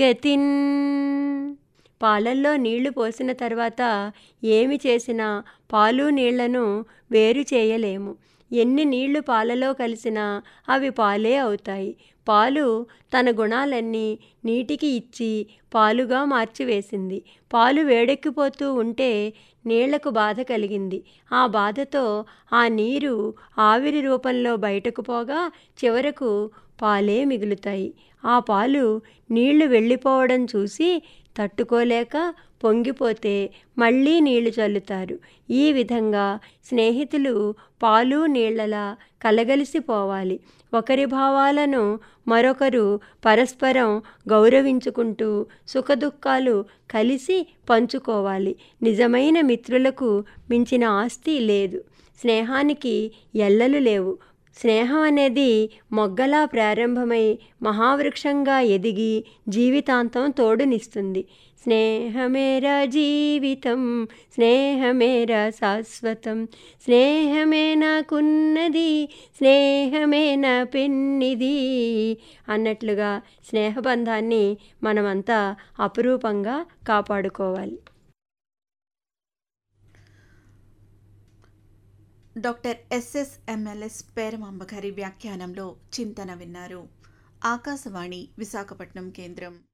గతిన్ పాలల్లో నీళ్లు పోసిన తర్వాత ఏమి చేసినా పాలు నీళ్లను వేరు చేయలేము ఎన్ని నీళ్లు పాలలో కలిసినా అవి పాలే అవుతాయి పాలు తన గుణాలన్నీ నీటికి ఇచ్చి పాలుగా మార్చివేసింది పాలు వేడెక్కిపోతూ ఉంటే నీళ్లకు బాధ కలిగింది ఆ బాధతో ఆ నీరు ఆవిరి రూపంలో బయటకు పోగా చివరకు పాలే మిగులుతాయి ఆ పాలు నీళ్లు వెళ్ళిపోవడం చూసి తట్టుకోలేక పొంగిపోతే మళ్ళీ నీళ్లు చల్లుతారు ఈ విధంగా స్నేహితులు పాలు నీళ్లలా కలగలిసిపోవాలి ఒకరి భావాలను మరొకరు పరస్పరం గౌరవించుకుంటూ సుఖదుఖాలు కలిసి పంచుకోవాలి నిజమైన మిత్రులకు మించిన ఆస్తి లేదు స్నేహానికి ఎల్లలు లేవు స్నేహం అనేది మొగ్గలా ప్రారంభమై మహావృక్షంగా ఎదిగి జీవితాంతం తోడునిస్తుంది స్నేహమేరా జీవితం స్నేహమేరా శాశ్వతం స్నేహమే నాకున్నది స్నేహమే నా పెన్నిది అన్నట్లుగా స్నేహబంధాన్ని మనమంతా అపురూపంగా కాపాడుకోవాలి డాక్టర్ ఎస్ఎస్ ఎంఎల్ఎస్ పేరమాంబ గారి వ్యాఖ్యానంలో చింతన విన్నారు ఆకాశవాణి విశాఖపట్నం కేంద్రం